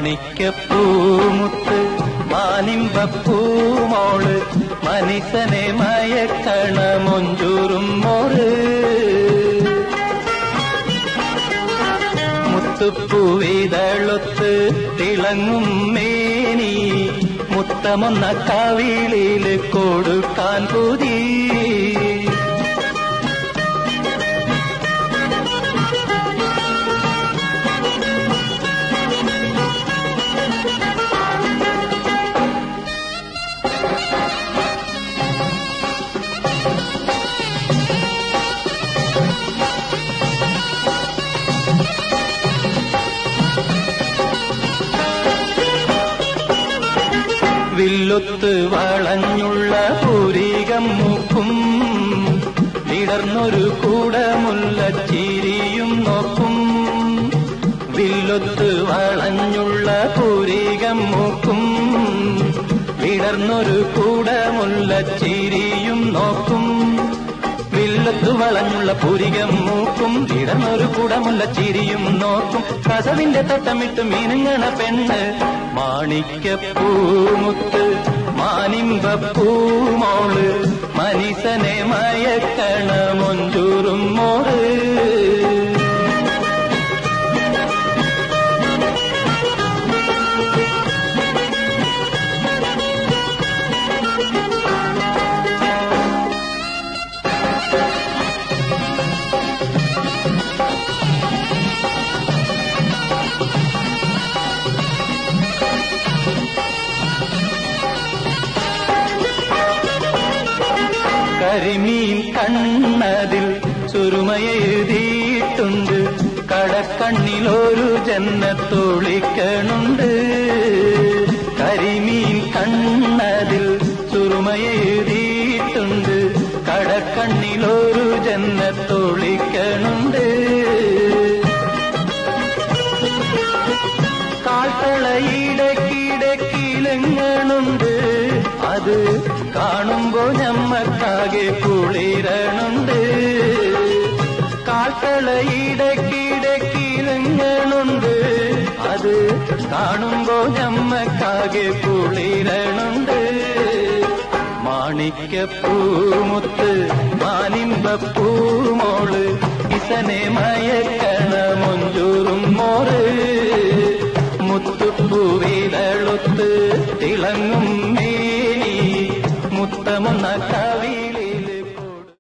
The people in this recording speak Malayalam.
മാണിക്കപ്പൂമുത്ത് മാനിമ്പപ്പൂമോള് മനുഷ്യനെ മയക്കണ മൊഞ്ചൂറും മോള് മുത്തുപ്പൂവിതളൊത്ത് തിളങ്ങും മേനി മുത്തമൊന്ന കവിളില് കൊടുക്കാൻ പുതി വില്ലൊത്ത് വളഞ്ഞുള്ള പൂരികം മൂക്കും വിടർന്നൊരു കൂടമുല്ല ചിരിയും നോക്കും വില്ലൊത്ത് വളഞ്ഞുള്ള പൂരികം മൂക്കും വിടർന്നൊരു കൂടമുല്ല ചിരിയും നോക്കും വില്ലത്ത് വളഞ്ഞുള്ള പൂരികം മൂക്കും വിടർന്നൊരു കൂടമുള്ള ചിരിയും നോക്കും കസവിന്റെ തട്ടമിട്ട് മീനുങ്ങണ പെണ്ണ് മാണിക്കപ്പൂമുത്ത് മാനിമ്പപ്പൂമോള് മനുഷ്യനെ മയക്കണ മൊഞ്ചൂറും മോള് കരിമീൻ കണ്ണതിൽ ചുരുമയെഴുതിയിട്ടുണ്ട് കടക്കണ്ണിലൊരു ജന്നത്തൊളിക്കണുണ്ട് കരിമീൻ കണ്ണതിൽ ചുരുമയെഴുതിയിട്ടുണ്ട് കടക്കണ്ണിലൊരു ജന്നത്തൊളിക്കണുണ്ട് കാൽത്തളയിടക്കിടക്കിലങ്ങളുണ്ട് അത് കാണുമ്പോ ഞമ്മക്കാകെ കുളിരണുണ്ട് കാൽത്തളയിടക്കിടക്കിലങ്ങളുണ്ട് അത് കാണുമ്പോ ഞമ്മക്കാകെ കുളിരണുണ്ട് മാണിക്കപ്പൂമുത്ത് മാനിമ്പപ്പൂമോള് ഇസനെ മയക്കണ മൊഞ്ചൂറും മോറ് മുത്തുപ്പൂവിതളൊത്ത് തിളങ്ങും മേനി മുത്തമൊന്ന